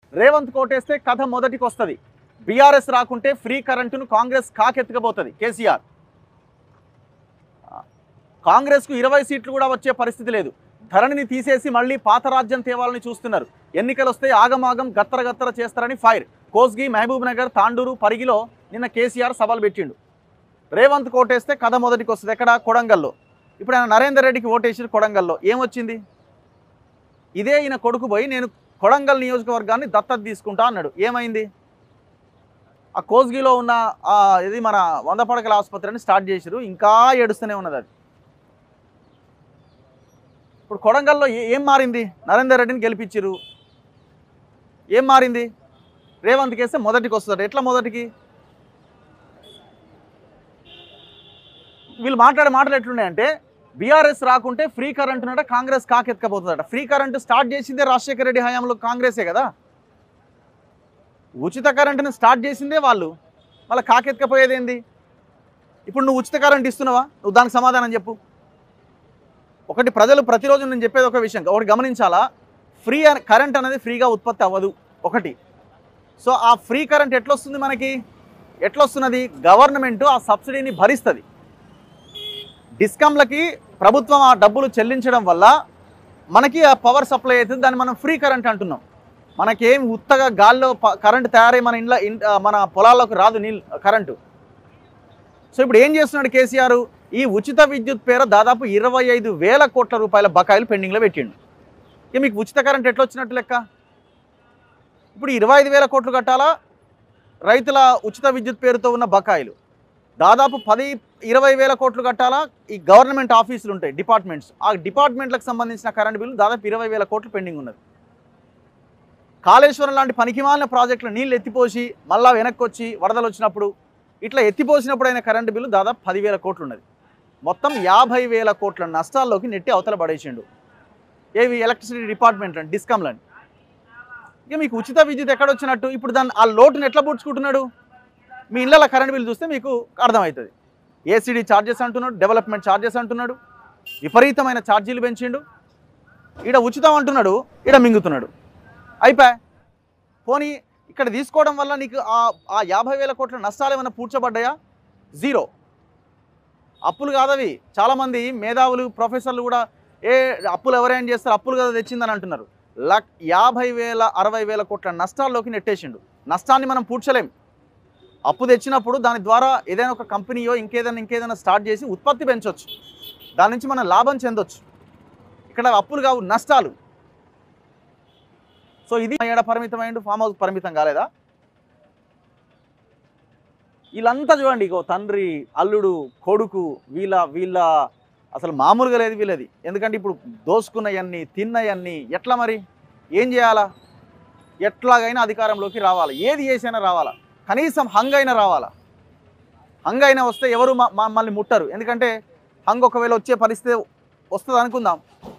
రేవంత్ కోటేస్తే కథ మొదటికి వస్తుంది బీఆర్ఎస్ రాకుంటే ఫ్రీ కరెంటును కాంగ్రెస్ కాకెత్తుకపోతుంది కేసీఆర్ కాంగ్రెస్కు ఇరవై సీట్లు కూడా వచ్చే పరిస్థితి లేదు ధరణిని తీసేసి మళ్ళీ పాత రాజ్యం తేవాలని చూస్తున్నారు ఎన్నికలు వస్తే ఆగమాగం గత్తర గత్తర చేస్తారని ఫైర్ కోస్గి మహబూబ్ నగర్ తాండూరు పరిగిలో నిన్న కేసీఆర్ సభలు పెట్టిండు రేవంత్ కోటేస్తే కథ మొదటికి వస్తుంది ఎక్కడ కొడంగల్లో ఇప్పుడు ఆయన నరేందర్ రెడ్డికి ఓటేసి కొడంగల్లో ఏమొచ్చింది ఇదే ఈయన కొడుకు పోయి నేను కొడంగల్ నియోజకవర్గాన్ని దత్తత తీసుకుంటా అన్నాడు ఏమైంది ఆ కోస్గిలో ఉన్న ఆ ఇది మన వంద పడకల ఆసుపత్రిని స్టార్ట్ చేసిరు ఇంకా ఏడుస్తూనే ఉన్నది అది ఇప్పుడు కొడంగల్లో ఏ- ఏం మారింది నరేందర్ రెడ్డిని గెలిపించిరు ఏం మారింది రేవంత్కి వేస్తే మొదటికి వస్తుంది ఎట్లా మొదటికి వీళ్ళు మాట్లాడే మాటలు ఎట్లున్నాయంటే బీఆర్ఎస్ రాకుంటే ఫ్రీ కరెంట్ ఉన్నట కాంగ్రెస్ కాకెత్తుకపోతుందట ఫ్రీ కరెంట్ స్టార్ట్ చేసిందే రాజశేఖర రెడ్డి హయాంలో కాంగ్రెసే కదా ఉచిత కరెంటుని స్టార్ట్ చేసిందే వాళ్ళు మళ్ళీ కాకెత్తుకపోయేది ఏంది ఇప్పుడు నువ్వు ఉచిత కరెంట్ ఇస్తున్నావా నువ్వు దానికి సమాధానం చెప్పు ఒకటి ప్రజలు ప్రతిరోజు నేను చెప్పేది ఒక విషయం ఒకటి గమనించాలా ఫ్రీ కరెంట్ అనేది ఫ్రీగా ఉత్పత్తి అవ్వదు ఒకటి సో ఆ ఫ్రీ కరెంట్ ఎట్లొస్తుంది మనకి ఎట్లొస్తున్నది గవర్నమెంట్ ఆ సబ్సిడీని భరిస్తుంది డిస్కమ్లకి ప్రభుత్వం ఆ డబ్బులు చెల్లించడం వల్ల మనకి ఆ పవర్ సప్లై అవుతుంది దాన్ని మనం ఫ్రీ కరెంట్ అంటున్నాం మనకేం ఉత్తగా గాల్లో ప- కరెంట్ తయారై మన ఇంట్లో ఇన్- ఆ, మన పొలాల్లోకి రాదు నీళ్ళు కరెంటు సో ఇప్పుడు ఏం చేస్తున్నాడు కేసీఆర్ ఈ ఉచిత విద్యుత్ పేర దాదాపు ఇరవై ఐదు వేల కోట్ల రూపాయల బకాయిలు పెండింగ్లో పెట్టిండు ఇక మీకు ఉచిత కరెంట్ ఎట్లా వచ్చినట్టు లెక్క ఇప్పుడు ఇరవై ఐదు వేల కోట్లు కట్టాలా రైతుల ఉచిత విద్యుత్ పేరుతో ఉన్న బకాయిలు దాదాపు పది ఇరవై వేల కోట్లు కట్టాలా ఈ గవర్నమెంట్ ఆఫీసులు ఉంటాయి డిపార్ట్మెంట్స్ ఆ డిపార్ట్మెంట్లకు సంబంధించిన కరెంట్ బిల్లు దాదాపు ఇరవై వేల కోట్లు పెండింగ్ ఉన్నది కాళేశ్వరం లాంటి పనికిమాలిన ప్రాజెక్టులు నీళ్ళు ఎత్తిపోసి మళ్ళా వెనక్కి వచ్చి వరదలు వచ్చినప్పుడు ఇట్లా ఎత్తిపోసినప్పుడు అయిన కరెంటు బిల్లు దాదాపు పదివేల కోట్లు ఉన్నది మొత్తం యాభై వేల కోట్ల నష్టాల్లోకి నెట్టి అవతల పడేసిండు ఏవి ఎలక్ట్రిసిటీ డిపార్ట్మెంట్ డిస్కమ్లని ఇక మీకు ఉచిత విద్యుత్ ఎక్కడ వచ్చినట్టు ఇప్పుడు దాన్ని ఆ లోటుని ఎట్లా పూడ్చుకుంటున్నాడు మీ ఇళ్ళ కరెంట్ బిల్ చూస్తే మీకు అర్థమవుతుంది ఏసీడీ ఛార్జెస్ అంటున్నాడు డెవలప్మెంట్ ఛార్జెస్ అంటున్నాడు విపరీతమైన ఛార్జీలు పెంచిండు ఈడ ఉచితం అంటున్నాడు ఈడ మింగుతున్నాడు అయిపోయా పోనీ ఇక్కడ తీసుకోవడం వల్ల నీకు ఆ ఆ యాభై వేల కోట్ల నష్టాలు ఏమైనా పూడ్చబడ్డాయా జీరో అప్పులు కాదవి చాలామంది మేధావులు ప్రొఫెసర్లు కూడా ఏ అప్పులు ఎవరైనా చేస్తారు అప్పులు కదా తెచ్చిందని అంటున్నారు లక్ యాభై వేల అరవై వేల కోట్ల నష్టాల్లోకి నెట్టేసిండు నష్టాన్ని మనం పూడ్చలేం అప్పు తెచ్చినప్పుడు దాని ద్వారా ఏదైనా ఒక కంపెనీయో ఇంకేదైనా ఇంకేదైనా స్టార్ట్ చేసి ఉత్పత్తి పెంచవచ్చు దాని నుంచి మనం లాభం చెందొచ్చు ఇక్కడ అప్పులు కావు నష్టాలు సో ఇది ఏడ పరిమితమైండు ఫామ్ హౌస్ పరిమితం కాలేదా వీళ్ళంతా చూడండి ఇగో తండ్రి అల్లుడు కొడుకు వీళ్ళ వీళ్ళ అసలు మామూలుగా లేదు వీళ్ళది ఎందుకంటే ఇప్పుడు దోసుకున్నవన్నీ తిన్నవన్నీ ఎట్లా మరి ఏం చేయాలా ఎట్లాగైనా అధికారంలోకి రావాలి ఏది చేసైనా రావాలా కనీసం హంగ్ అయినా రావాలా హంగ్ అయినా వస్తే ఎవరు మా- మమ్మల్ని ముట్టరు ఎందుకంటే హంగ్ ఒకవేళ వచ్చే పరిస్థితి వస్తుంది అనుకుందాం